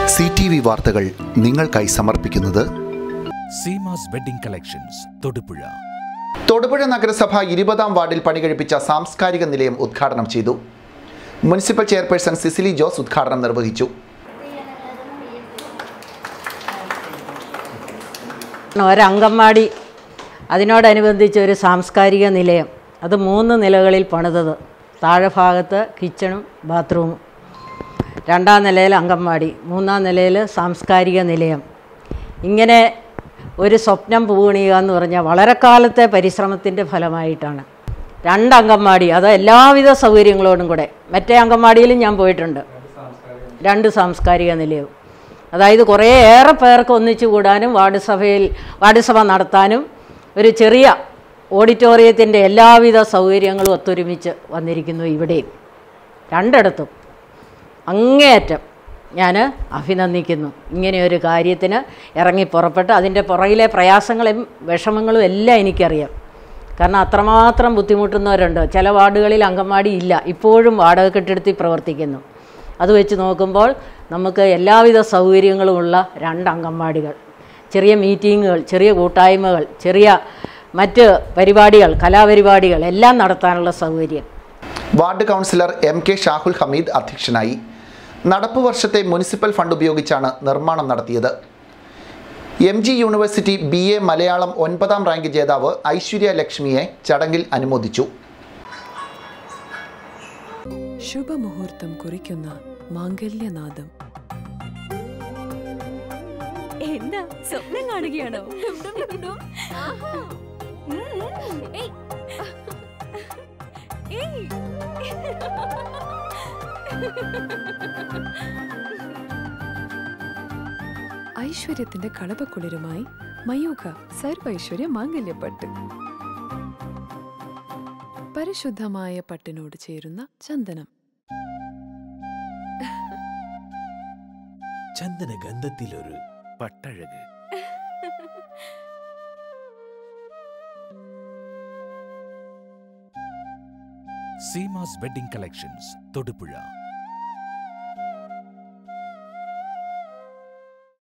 C T V വാർത്തകൾ നിങ്ങൾക്കായി സമർപ്പിക്കുന്നത് സീമാസ് വെഡിംഗ് കളക്ഷൻസ് തൊടുപുഴ തൊടുപുഴ നഗരസഭ ഇരുപതാം വാർഡിൽ പണികഴിപ്പിച്ച സാംസ്കാരിക നിലയം ഉദ്ഘാടനം ചെയ്തു മുനിസിപ്പൽ ചെയർപേഴ്സൺ സിസിലി ജോസ് ഉദ്ഘാടനം നിർവഹിച്ചു ഒരങ്കൻവാടി അതിനോടനുബന്ധിച്ച് ഒരു സാംസ്കാരിക നിലയം അത് മൂന്ന് നിലകളിൽ പണിതത് താഴെ ഭാഗത്ത് കിച്ചണും ബാത്റൂമും രണ്ടാം നിലയിൽ അങ്കൻവാടി മൂന്നാം നിലയിൽ സാംസ്കാരിക നിലയം ഇങ്ങനെ ഒരു സ്വപ്നം പൂവണിയുക എന്ന് പറഞ്ഞാൽ വളരെ കാലത്തെ പരിശ്രമത്തിൻ്റെ ഫലമായിട്ടാണ് രണ്ട് അങ്കൻവാടി അത് എല്ലാവിധ സൗകര്യങ്ങളോടും കൂടെ മറ്റേ അങ്കൻവാടിയിലും ഞാൻ പോയിട്ടുണ്ട് രണ്ട് സാംസ്കാരിക നിലയവും അതായത് കുറേ ഏറെ പേർക്ക് ഒന്നിച്ചു കൂടാനും വാർഡ് സഭയിൽ വാർഡ് സഭ നടത്താനും ഒരു ചെറിയ ഓഡിറ്റോറിയത്തിൻ്റെ എല്ലാവിധ സൗകര്യങ്ങളും ഒത്തൊരുമിച്ച് വന്നിരിക്കുന്നു ഇവിടെയും രണ്ടിടത്തും അങ്ങേയറ്റം ഞാൻ അഭിനന്ദിക്കുന്നു ഇങ്ങനെയൊരു കാര്യത്തിന് ഇറങ്ങി പുറപ്പെട്ട് അതിൻ്റെ പുറകിലെ പ്രയാസങ്ങളും വിഷമങ്ങളും എല്ലാം എനിക്കറിയാം കാരണം അത്രമാത്രം ബുദ്ധിമുട്ടുന്നവരുണ്ട് ചില വാർഡുകളിൽ അങ്കൻവാടി ഇല്ല ഇപ്പോഴും വാടക കെട്ടിടത്തിൽ പ്രവർത്തിക്കുന്നു അത് വെച്ച് നോക്കുമ്പോൾ നമുക്ക് എല്ലാവിധ സൗകര്യങ്ങളുമുള്ള രണ്ട് അംഗൻവാടികൾ ചെറിയ മീറ്റിങ്ങുകൾ ചെറിയ കൂട്ടായ്മകൾ ചെറിയ മറ്റ് പരിപാടികൾ കലാപരിപാടികൾ എല്ലാം നടത്താനുള്ള സൗകര്യം ward councillor M K Shahul Hameed അധ്യക്ഷനായി നടപ്പ് വർഷത്തെ മുനിസിപ്പൽ ഫണ്ട് ഉപയോഗിച്ചാണ് നിർമ്മാണം നടത്തിയത് M G university B A Malayalam ഒൻപതാം റാങ്ക് ജേതാവ് ഐശ്വര്യ ലക്ഷ്മിയെ ചടങ്ങിൽ അനുമോദിച്ചു ശുഭമുഹൂർത്തം കുറിക്കുന്ന മാംഗല്യനാദം എന്താ സ്വപ്നം കാണുകയാണോ ഉം, ഏയ്. ഏയ്. ഐശ്വര്യത്തിന്റെ കളപക്കുളിരുമായി മയൂഖ സർവൈശ്വര്യ മാംഗല്യപ്പട്ട് പരിശുദ്ധമായ പട്ടിനോട് ചേരുന്ന ചന്ദനം ചന്ദന ഗന്ധത്തിലൊരു പട്ടഴക് സീമാസ് വെഡിംഗ് കളക്ഷൻസ് തൊടുപുഴ